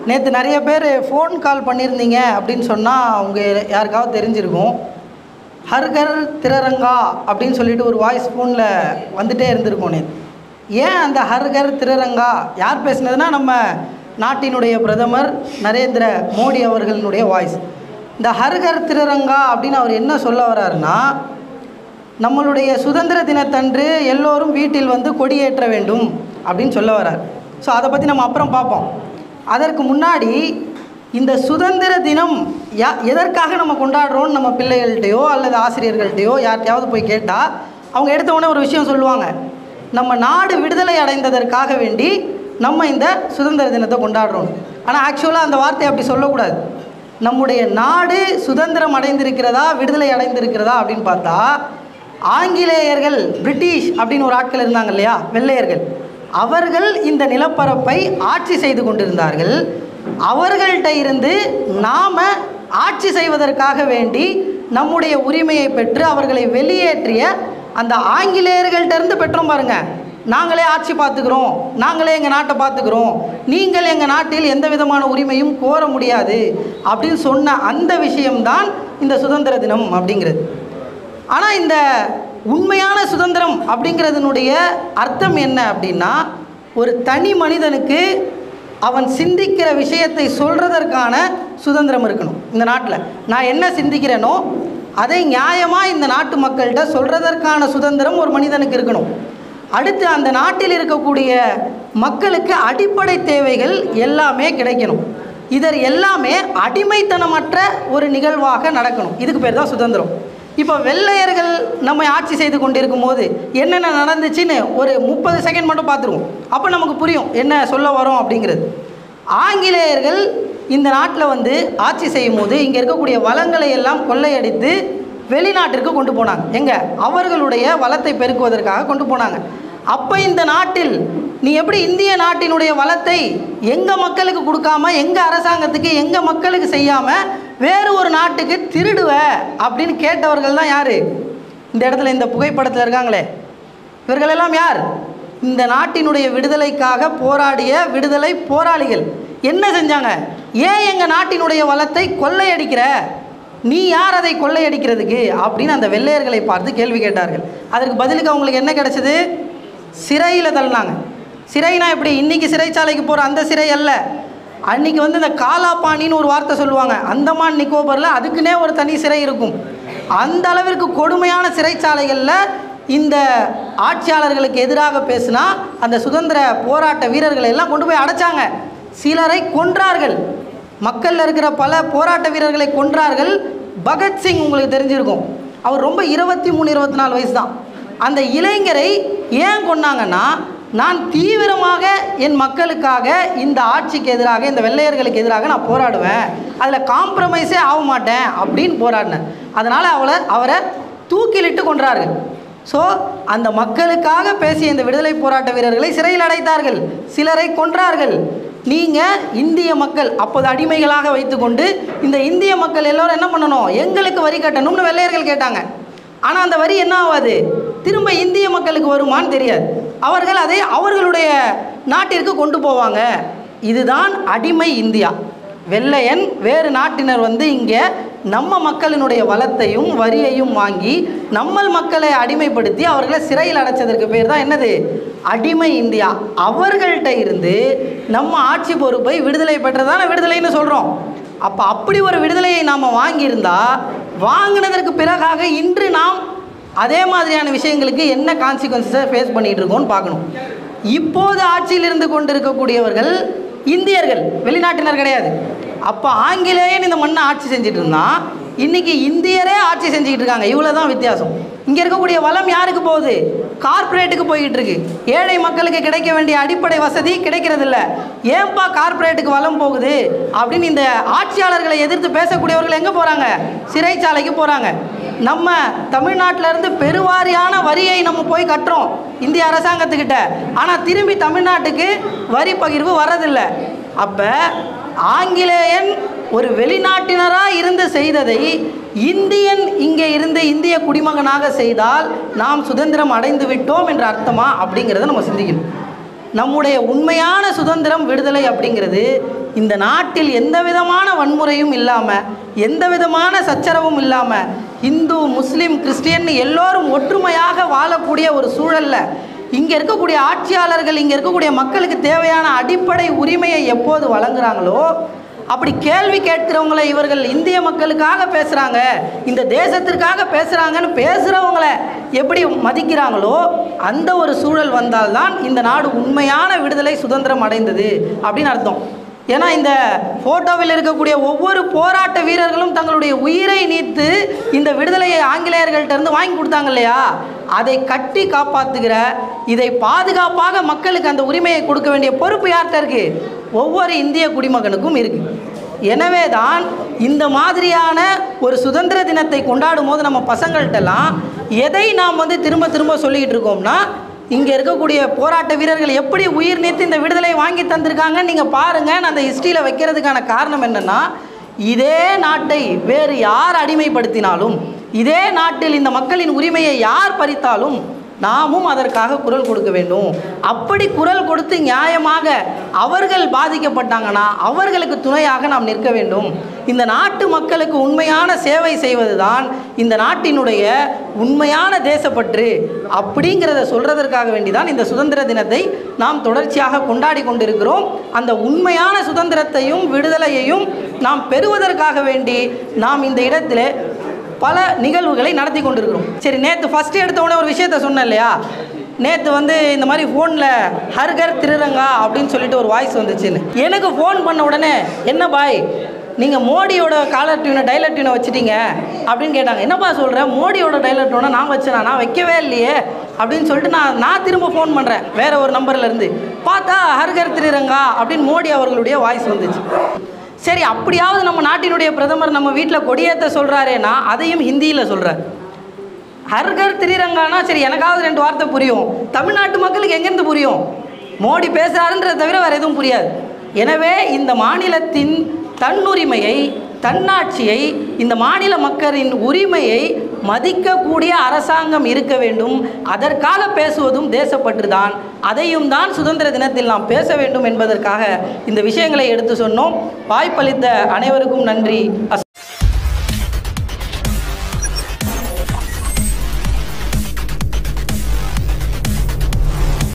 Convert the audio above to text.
நேற்று நிறைய பேர் ஃபோன் கால் பண்ணியிருந்தீங்க அப்படின்னு சொன்னால் அவங்க யாருக்காவது தெரிஞ்சிருக்கும் ஹர்கர் திரரங்கா அப்படின்னு சொல்லிட்டு ஒரு வாய்ஸ் ஃபோனில் வந்துட்டே இருந்திருக்கும் நேற்று ஏன் அந்த ஹர்கர் திரரங்கா யார் பேசுனதுன்னா நம்ம நாட்டினுடைய பிரதமர் நரேந்திர மோடி அவர்களினுடைய வாய்ஸ் இந்த ஹர்கர் திரரங்கா அப்படின்னு அவர் என்ன சொல்ல வர்றாருன்னா நம்மளுடைய சுதந்திர தினத்தன்று எல்லோரும் வீட்டில் வந்து கொடியேற்ற வேண்டும் அப்படின்னு சொல்ல வர்றார் ஸோ அதை பற்றி நம்ம அப்புறம் பார்ப்போம் அதற்கு முன்னாடி இந்த சுதந்திர தினம் யா எதற்காக நம்ம கொண்டாடுறோம்னு நம்ம பிள்ளைகள்கிட்டயோ அல்லது ஆசிரியர்கள்ட்டையோ யார்கிட்டயாவது போய் கேட்டால் அவங்க எடுத்த உடனே ஒரு விஷயம் சொல்லுவாங்க நம்ம நாடு விடுதலை அடைந்ததற்காக வேண்டி நம்ம இந்த சுதந்திர தினத்தை கொண்டாடுறோம் ஆனால் ஆக்சுவலாக அந்த வார்த்தையை அப்படி சொல்லக்கூடாது நம்முடைய நாடு சுதந்திரம் அடைந்திருக்கிறதா விடுதலை அடைந்திருக்கிறதா அப்படின்னு பார்த்தா ஆங்கிலேயர்கள் பிரிட்டிஷ் அப்படின்னு ஒரு ஆட்கள் இருந்தாங்க இல்லையா வெள்ளையர்கள் அவர்கள் இந்த நிலப்பரப்பை ஆட்சி செய்து கொண்டிருந்தார்கள் அவர்கள்ட்ட இருந்து நாம் ஆட்சி செய்வதற்காக வேண்டி நம்முடைய உரிமையை பெற்று அவர்களை வெளியேற்றிய அந்த ஆங்கிலேயர்கள்ட்ட இருந்து பெற்றோம் பாருங்க நாங்களே ஆட்சி பார்த்துக்கிறோம் நாங்களே எங்கள் நாட்டை பார்த்துக்கிறோம் நீங்கள் எங்கள் நாட்டில் எந்த விதமான உரிமையும் கோர முடியாது அப்படின்னு சொன்ன அந்த விஷயம்தான் இந்த சுதந்திர தினம் அப்படிங்கிறது ஆனால் இந்த உண்மையான சுதந்திரம் அப்படிங்கிறதுனுடைய அர்த்தம் என்ன அப்படின்னா ஒரு தனி மனிதனுக்கு அவன் சிந்திக்கிற விஷயத்தை சொல்கிறதற்கான சுதந்திரம் இருக்கணும் இந்த நாட்டில் நான் என்ன சிந்திக்கிறேனோ அதை நியாயமாக இந்த நாட்டு மக்கள்கிட்ட சொல்கிறதற்கான சுதந்திரம் ஒரு மனிதனுக்கு இருக்கணும் அடுத்து அந்த நாட்டில் இருக்கக்கூடிய மக்களுக்கு அடிப்படை தேவைகள் எல்லாமே கிடைக்கணும் இதர் எல்லாமே அடிமைத்தனமற்ற ஒரு நிகழ்வாக நடக்கணும் இதுக்கு பேர் தான் சுதந்திரம் இப்போ வெள்ளையர்கள் நம்மை ஆட்சி செய்து கொண்டிருக்கும் போது என்னென்ன நடந்துச்சுன்னு ஒரு முப்பது செகண்ட் மட்டும் பார்த்துருவோம் அப்போ நமக்கு புரியும் என்ன சொல்ல வரோம் அப்படிங்கிறது ஆங்கிலேயர்கள் இந்த நாட்டில் வந்து ஆட்சி செய்யும் போது இங்கே இருக்கக்கூடிய வளங்களை எல்லாம் கொள்ளையடித்து வெளிநாட்டிற்கு கொண்டு போனாங்க எங்க அவர்களுடைய வளத்தை பெருக்குவதற்காக கொண்டு போனாங்க அப்போ இந்த நாட்டில் நீ எப்படி இந்திய நாட்டினுடைய வளத்தை எங்கள் மக்களுக்கு கொடுக்காம எங்கள் அரசாங்கத்துக்கு எங்கள் மக்களுக்கு செய்யாமல் வேறு ஒரு நாட்டுக்கு திருடுவ அப்படின்னு கேட்டவர்கள் தான் யார் இந்த இடத்துல இந்த புகைப்படத்தில் இருக்காங்களே இவர்களெல்லாம் யார் இந்த நாட்டினுடைய விடுதலைக்காக போராடிய விடுதலை போராளிகள் என்ன செஞ்சாங்க ஏன் எங்கள் நாட்டினுடைய வளத்தை கொள்ளையடிக்கிற நீ யார் அதை கொள்ளையடிக்கிறதுக்கு அப்படின்னு அந்த வெள்ளையர்களை பார்த்து கேள்வி கேட்டார்கள் அதற்கு பதிலுக்கு அவங்களுக்கு என்ன கிடைச்சது சிறையில் தள்ளினாங்க சிறைனா எப்படி இன்னைக்கு சிறைச்சாலைக்கு போகிற அந்த சிறை அல்ல அன்னைக்கு வந்து இந்த காலாப்பாணின்னு ஒரு வார்த்தை சொல்லுவாங்க அந்தமான் நிக்கோபரில் அதுக்குன்னே ஒரு தனி சிறை இருக்கும் அந்த அளவிற்கு கொடுமையான சிறைச்சாலைகளில் இந்த ஆட்சியாளர்களுக்கு எதிராக பேசினா அந்த சுதந்திர போராட்ட வீரர்களை எல்லாம் கொண்டு போய் அடைச்சாங்க சிலரை கொன்றார்கள் மக்களில் இருக்கிற பல போராட்ட வீரர்களை கொன்றார்கள் பகத்சிங் உங்களுக்கு தெரிஞ்சிருக்கும் அவர் ரொம்ப இருபத்தி மூணு இருபத்தி நாலு வயசு தான் அந்த இளைஞரை ஏன் கொன்னாங்கன்னா நான் தீவிரமாக என் மக்களுக்காக இந்த ஆட்சிக்கு எதிராக இந்த வெள்ளையர்களுக்கு எதிராக நான் போராடுவேன் அதில் காம்ப்ரமைஸே ஆக மாட்டேன் அப்படின்னு போராடினேன் அதனால் அவளை அவரை தூக்கிலிட்டு கொன்றார்கள் ஸோ அந்த மக்களுக்காக பேசிய இந்த விடுதலை போராட்ட வீரர்களை சிறையில் அடைத்தார்கள் சிலரை கொன்றார்கள் நீங்கள் இந்திய மக்கள் அப்போது அடிமைகளாக வைத்துக்கொண்டு இந்த இந்திய மக்கள் எல்லோரும் என்ன பண்ணணும் எங்களுக்கு வரி கட்டணும்னு வெள்ளையர்கள் கேட்டாங்க ஆனால் அந்த வரி என்ன ஆகாது திரும்ப இந்திய மக்களுக்கு வருமான்னு தெரியாது அவர்கள் அதை அவர்களுடைய நாட்டிற்கு கொண்டு போவாங்க இதுதான் அடிமை இந்தியா வெள்ளையன் வேறு நாட்டினர் வந்து இங்கே நம்ம மக்களினுடைய வளத்தையும் வரியையும் வாங்கி நம்ம மக்களை அடிமைப்படுத்தி அவர்களை சிறையில் அடைச்சதற்கு பேர் தான் என்னது அடிமை இந்தியா அவர்கள்ட்ட இருந்து நம்ம ஆட்சி பொறுப்பை விடுதலை பெற்றதான விடுதலைன்னு சொல்கிறோம் அப்போ அப்படி ஒரு விடுதலையை நாம் வாங்கியிருந்தா வாங்கினதற்கு பிறகாக இன்று நாம் அதே மாதிரியான விஷயங்களுக்கு என்ன கான்சிக்வன்ஸை ஃபேஸ் பண்ணிகிட்டு இருக்கோம்னு பார்க்கணும் இப்போது ஆட்சியில் இருந்து கொண்டிருக்கக்கூடியவர்கள் இந்தியர்கள் வெளிநாட்டினர் கிடையாது அப்போ ஆங்கிலேயன் இந்த மண்ணை ஆட்சி செஞ்சுட்டு இருந்தான் இன்னைக்கு இந்தியரே ஆட்சி செஞ்சுக்கிட்டு இருக்காங்க இவ்வளோ தான் வித்தியாசம் இங்கே இருக்கக்கூடிய வளம் யாருக்கு போகுது கார்ப்பரேட்டுக்கு போய்கிட்டு இருக்கு ஏழை மக்களுக்கு கிடைக்க வேண்டிய அடிப்படை வசதி கிடைக்கிறதில்ல ஏன்பா கார்ப்பரேட்டுக்கு வளம் போகுது அப்படின்னு இந்த ஆட்சியாளர்களை எதிர்த்து பேசக்கூடியவர்கள் எங்கே போகிறாங்க சிறைச்சாலைக்கு போகிறாங்க நம்ம தமிழ்நாட்டில இருந்து பெருவாரியான வரியை நம்ம போய் கட்டுறோம் இந்திய அரசாங்கத்துக்கிட்ட ஆனால் திரும்பி தமிழ்நாட்டுக்கு வரி பகிர்வு வர்றதில்லை அப்போ ஆங்கிலேயன் ஒரு வெளிநாட்டினராக இருந்து செய்ததை இந்தியன் இங்கே இருந்து இந்திய குடிமகனாக செய்தால் நாம் சுதந்திரம் அடைந்து விட்டோம் என்ற அர்த்தமா அப்படிங்கிறத நம்ம சிந்திக்கணும் நம்முடைய உண்மையான சுதந்திரம் விடுதலை அப்படிங்கிறது இந்த நாட்டில் எந்த விதமான வன்முறையும் இல்லாமல் எந்த விதமான சச்சரவும் இல்லாமல் இந்து முஸ்லீம் கிறிஸ்டியன் எல்லோரும் ஒற்றுமையாக வாழக்கூடிய ஒரு சூழல்ல இங்கே இருக்கக்கூடிய ஆட்சியாளர்கள் இங்கே இருக்கக்கூடிய மக்களுக்கு தேவையான அடிப்படை உரிமையை எப்போது வழங்குறாங்களோ அப்படி கேள்வி கேட்கிறவங்களை இவர்கள் இந்திய மக்களுக்காக பேசுகிறாங்க இந்த தேசத்திற்காக பேசுகிறாங்கன்னு பேசுகிறவங்கள எப்படி மதிக்கிறாங்களோ அந்த ஒரு சூழல் வந்தால்தான் இந்த நாடு உண்மையான விடுதலை சுதந்திரம் அடைந்தது அப்படின்னு அர்த்தம் ஏன்னா இந்த ஃபோட்டோவில் இருக்கக்கூடிய ஒவ்வொரு போராட்ட வீரர்களும் தங்களுடைய உயிரை நீத்து இந்த விடுதலையை ஆங்கிலேயர்கள்ட்ட இருந்து வாங்கி கொடுத்தாங்க இல்லையா அதை கட்டி காப்பாற்றுகிற இதை பாதுகாப்பாக மக்களுக்கு அந்த உரிமையை கொடுக்க வேண்டிய பொறுப்பு யார்கிட்ட இருக்கு ஒவ்வொரு இந்திய குடிமகனுக்கும் இருக்கு எனவே தான் இந்த மாதிரியான ஒரு சுதந்திர தினத்தை கொண்டாடும் போது நம்ம பசங்கள்கிட்டலாம் எதை நாம் வந்து திரும்ப திரும்ப சொல்லிக்கிட்டு இருக்கோம்னா இங்கே இருக்கக்கூடிய போராட்ட வீரர்கள் எப்படி உயிர் நீத்து இந்த விடுதலையை வாங்கி தந்திருக்காங்கன்னு நீங்கள் பாருங்கள் நான் அந்த ஹிஸ்ட்ரியில் வைக்கிறதுக்கான காரணம் என்னென்னா இதே நாட்டை வேறு யார் அடிமைப்படுத்தினாலும் இதே நாட்டில் இந்த மக்களின் உரிமையை யார் பறித்தாலும் நாமும் அதற்காக குரல் கொடுக்க வேண்டும் அப்படி குரல் கொடுத்து நியாயமாக அவர்கள் பாதிக்கப்பட்டாங்கன்னா அவர்களுக்கு துணையாக நாம் நிற்க வேண்டும் இந்த நாட்டு மக்களுக்கு உண்மையான சேவை செய்வதுதான் இந்த நாட்டினுடைய உண்மையான தேசப்பற்று அப்படிங்கிறத சொல்றதற்காக வேண்டிதான் இந்த சுதந்திர தினத்தை நாம் தொடர்ச்சியாக கொண்டாடி கொண்டிருக்கிறோம் அந்த உண்மையான சுதந்திரத்தையும் விடுதலையையும் நாம் பெறுவதற்காக வேண்டி நாம் இந்த இடத்திலே பல நிகழ்வுகளை நடத்தி கொண்டிருக்கிறோம் சரி நேற்று ஃபஸ்ட்டு எடுத்த உடனே ஒரு விஷயத்த சொன்னேன் இல்லையா நேற்று வந்து இந்த மாதிரி ஃபோனில் ஹர்கர் திருரங்கா அப்படின்னு சொல்லிட்டு ஒரு வாய்ஸ் வந்துச்சுன்னு எனக்கு ஃபோன் பண்ண உடனே என்ன பாய் நீங்கள் மோடியோட காலர் டியூனை டைலர் டியூனை வச்சுட்டீங்க அப்படின்னு கேட்டாங்க என்னப்பா சொல்கிறேன் மோடியோட டைலர் டியூனை நான் வச்சேனா நான் வைக்கவே இல்லையே அப்படின்னு சொல்லிட்டு நான் நான் திரும்ப ஃபோன் பண்ணுறேன் வேறு ஒரு நம்பர்ல இருந்து பார்த்தா ஹர்கர் திருரங்கா அப்படின்னு மோடி அவர்களுடைய வாய்ஸ் வந்துச்சு சரி அப்படியாவது நம்ம நாட்டினுடைய பிரதமர் நம்ம வீட்டில் கொடியேற்ற சொல்கிறாரேனா அதையும் ஹிந்தியில் சொல்கிறார் ஹர்கர் திரிரங்கானா சரி எனக்காவது ரெண்டு வார்த்தை புரியும் தமிழ்நாட்டு மக்களுக்கு எங்கேருந்து புரியும் மோடி பேசுகிறாருன்றதை தவிர வேறு எதுவும் புரியாது எனவே இந்த மாநிலத்தின் தன்னுரிமையை தன்னாட்சியை இந்த மாநில மக்களின் உரிமையை மதிக்கக்கூடிய அரசாங்கம் இருக்க வேண்டும் அதற்காக பேசுவதும் தேசப்பற்று தான் அதையும் தான் சுதந்திர தினத்தில் நாம் பேச வேண்டும் என்பதற்காக இந்த விஷயங்களை எடுத்து சொன்னோம் வாய்ப்பளித்த அனைவருக்கும் நன்றி அஸ்